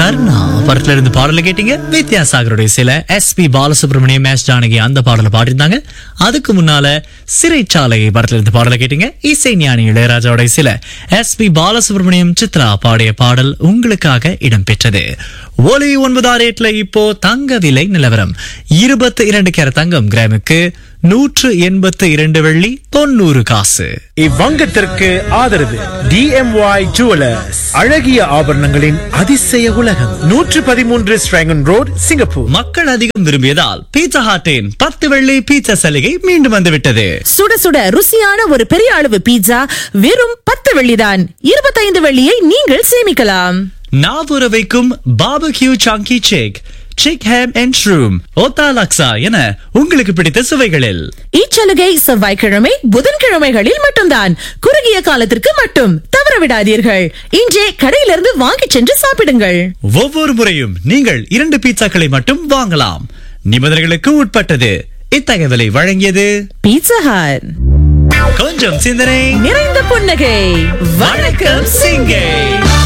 கர்ணா படத்துல இருந்து பாடல கேட்டீங்க வித்யாசாகருடைய சில S P Balasubramaniam S Janaki அந்த பாடல பாடிருந்தாங்க அதுக்கு முன்னால சிறைச்சாலை படத்துல இருந்து பாடல கேட்டீங்க இசை ஞானி இளையராஜாவுடைய சில எஸ் பி பாலசுப்ரமணியம் சித்ரா பாடிய பாடல் உங்களுக்காக இடம்பெற்றது ஒலி ஒன்பதாறு எட்டுல இப்போ தங்க விலை நிலவரம் இருபத்தி இரண்டு கேர தங்கம் கிராமுக்கு நூற்று எண்பத்து இரண்டு வெள்ளி தொண்ணூறு காசு இவ்வங்கத்திற்கு ஆதரவு டிஎம்ஒய் ஜுவலர்ஸ் அழகிய ஆபரணங்களின் அதிசய உலகம் நூற்று பதிமூன்று ஸ்ட்ராங்கன் ரோட் சிங்கப்பூர் மக்கள் அதிகம் விரும்பியதால் பீட்சா ஹாட்டின் பத்து வெள்ளி பீட்சா சலுகை மீண்டும் வந்துவிட்டது சுட சுட ருசியான ஒரு பெரிய அளவு பீட்சா வெறும் பத்து வெள்ளிதான் இருபத்தைந்து வெள்ளியை நீங்கள் சேமிக்கலாம் நாவுற வைக்கும் பாபக்யூ சாங்கி சேக் சிக் ஹேம் அண்ட் ஷ்ரூம் ஓத்தா லக்ஸா என உங்களுக்கு பிடித்த சுவைகளில் இச்சலுகை செவ்வாய்க்கிழமை புதன்கிழமைகளில் மட்டும்தான் குறுகிய காலத்திற்கு மட்டும் தவற விடாதீர்கள் இன்றே கடையிலிருந்து வாங்கிச் சென்று சாப்பிடுங்கள் ஒவ்வொரு முறையும் நீங்கள் இரண்டு பீட்சாக்களை மட்டும் வாங்கலாம் நிபந்தனைகளுக்கு உட்பட்டது இத்தகவலை வழங்கியது பீட்சா ஹட் கொஞ்சம் சிந்தனை நிறைந்த புன்னகை வணக்கம் சிங்கை